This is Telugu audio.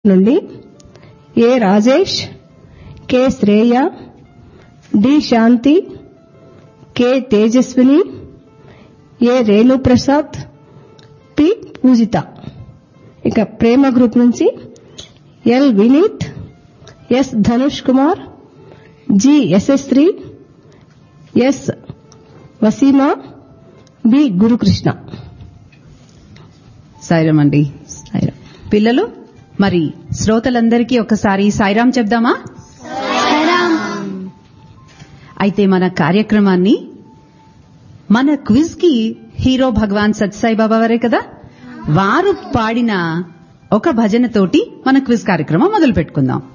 నుండి A Rajesh K Shreya D Shanthi K Tejaswini A Renuprasad P Pujitha ఇక ప్రేమ గ్రూప్ నుంచి L Vineeth S Dhanush Kumar G Yashasri S Waseema B Gurukrishna Sairam అండి పిల్లలు మరి శ్రోతలందరికీ ఒకసారి సాయిరాం చెప్దామా అయితే మన కార్యక్రమాన్ని మన క్విజ్ కి హీరో భగవాన్ సత్సాయి బాబా వారే కదా వారు పాడిన ఒక భజన తోటి మన క్విజ్ కార్యక్రమం మొదలు పెట్టుకుందాం